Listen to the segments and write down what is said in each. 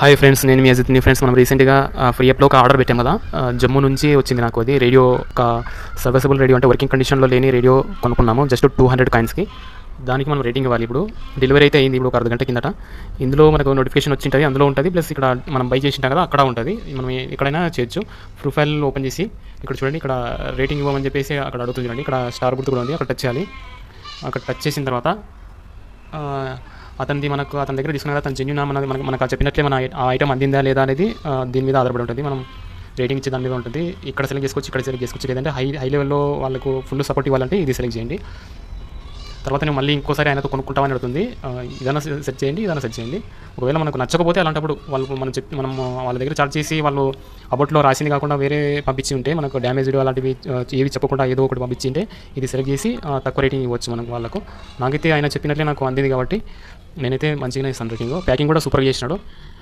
hi friends నేను మీ అజిత్ని friends మనం రీసెంట్గా ఫ్రీ యాప్లో ఒక ఆర్డర్ పెట్టాం కదా ఆ, జమ్మూ నుంచి వచ్చింది నాకు అది రేడియో ఒక సర్వీసబుల్ రేడియో అంటే వర్కింగ్ కండిషన్లో లేని రేడియో కొనుక్కున్నాము జస్ట్ టూ హండ్రెడ్ కాయిన్స్కి దానికి మనం రేటింగ్ ఇవ్వాలి ఇప్పుడు డెలివరీ అయితే అయింది ఇప్పుడు ఒక అర్ధ గంట కిందట ఇందులో మనకు నోటిఫికేషన్ వచ్చింటుంది అందులో ఉంటుంది ప్లస్ ఇక్కడ మనం బై చేసింటాం కదా అక్కడ ఉంటుంది మనం ఏ- ఎక్కడైనా చేయొచ్చు ప్రొఫైల్ ఓపెన్ చేసి ఇక్కడ చూడండి ఇక్కడ రేటింగ్ ఇవ్వమని చెప్పేసి అక్కడ అడుగుతుంది చూడండి ఇక్కడ స్టార్ గుర్తు కూడా ఉంది అక్కడ టచ్ చేయాలి అక్కడ టచ్ చేసిన తర్వాత ఆ, అతనిది మనకు అతని దగ్గర తీసుకున్న అతను జెన్యున్ మనది మనకు మనకు చెప్పినట్లే మన ఐ- ఆ ఐటమ్ అందిందా లేదా అనేది ఆ, దీని మీద ఆధారపడి ఉంటుంది మనం రేటింగ్ ఇచ్చే దాని మీద ఉంటుంది ఇక్కడ సెలెక్ట్ చేసుకోవచ్చు ఇక్కడ సెలెక్ట్ చేసుకోవచ్చు లేదంటే హై హై లెవెల్లో వాళ్ళకు ఫుల్ సపోర్ట్ ఇవ్వాలంటే ఇది సెలెక్ట్ చేయండి తర్వాత నేను మళ్ళీ ఇంకోసారి ఆయనతో కొనుక్కుంటామని అడుగుతుంది ఆ, ఇదన్నా సెట్ చేయండి ఇదన్నా సెట్ చేయండి ఒకవేళ మనకు నచ్చకపోతే అలాంటప్పుడు వాళ్ళు మనం చెప్పి మనం వాళ్ళ దగ్గర చార్జ్ చేసి వాళ్ళు అబౌట్లో రాసింది కాకుండా వేరే పంపించి ఉంటే మనకు డ్యామేజ్డ్ అలాంటివి ఆ, ఏవి చెప్పకుండా ఏదో ఒకటి పంపించి ఉంటే ఇది సెలెక్ట్ చేసి ఆ, తక్కువ రేటింగ్ ఇవ్వచ్చు మనకు వాళ్ళకు నాకైతే ఆయన చెప్పినట్లే నాకు అందింది కాబట్టి నేనైతే మంచిగానే ఇస్తాను రేటింగ్ ప్యాకింగ్ కూడా సూపర్గా చేసినాడు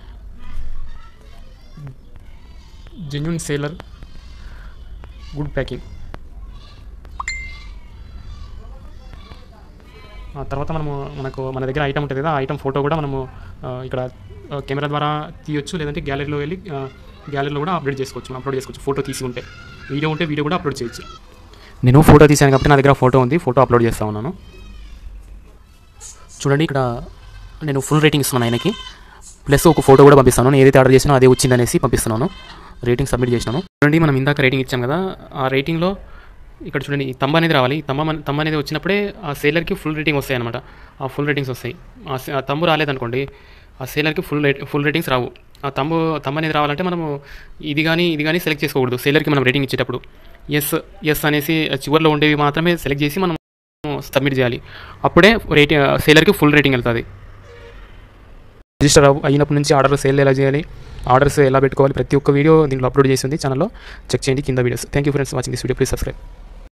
జెన్యున్ సేలర్ గుడ్ ప్యాకింగ్ ఆ తర్వాత మనము మనకు మన దగ్గర ఐటమ్ ఉంటుంది కదా ఆ ఐటమ్ ఫోటో కూడా మనము ఆ, ఇక్కడ ఆ, కెమెరా ద్వారా తీయొచ్చు లేదంటే గ్యాలరీలో వెళ్ళి ఆ, గ్యాలరీలో కూడా అప్లోడ్ చేసుకోవచ్చు మనం అప్లోడ్ చేసుకోవచ్చు ఫోటో తీసి ఉంటే వీడియో ఉంటే వీడియో కూడా అప్లోడ్ చేయొచ్చు నేను ఫోటో తీసాను కాబట్టి నా దగ్గర ఫోటో ఉంది ఫోటో అప్లోడ్ చేస్తా ఉన్నాను చూడండి ఇక్కడ నేను ఫుల్ రేటింగ్ ఇస్తున్నాను ఆయనకి ప్లస్ ఒక ఫోటో కూడా పంపిస్తాను నేను ఏదైతే ఆర్డర్ చేసినా అదే వచ్చిందనేసి పంపిస్తున్నాను రేటింగ్ సబ్మిట్ చేసినాను చూడండి మనం ఇందాక రేటింగ్ ఇచ్చాం కదా ఆ రేటింగ్లో ఇక్కడ చూడండి ఈ తమ్మ అనేది రావాలి ఈ తమ్మ మన- తమ్మ అనేది వచ్చినప్పుడే ఆ సేలర్కి ఫుల్ రేటింగ్ వస్తాయి అనమాట ఆ ఫుల్ రేటింగ్స్ వస్తాయి ఆ సే- ఆ తమ్ము రాలేదనుకోండి ఆ సేలర్కి ఫుల్ రేట్ ఫుల్ రేటింగ్స్ రావు ఆ తమ్ము తమ్మ అనేది రావాలంటే మనము ఇది కానీ ఇది కానీ సెలెక్ట్ చేసుకోకూడదు సేలర్కి మనం రేటింగ్ ఇచ్చేటప్పుడు ఎస్ ఎస్ అనేసి చివరిలో ఉండేవి మాత్రమే సెలెక్ట్ చేసి మనం సబ్మిట్ చేయాలి అప్పుడే రేటింగ్ సేలర్కి ఫుల్ రేటింగ్ వెళ్తుంది రిజిస్టర్ అవ్- అయినప్పటి నుంచి ఆర్డర్ సేల్ ఎలా చేయాలి ఆర్డర్స్ ఎలా పెట్టుకోవాలి ప్రతి ఒక్క వీడియో దీంట్లో అప్లోడ్ చేసి ఉంది ఛానల్లో చెక్ చేయండి కింద videos thank you friends watching this video please subscribe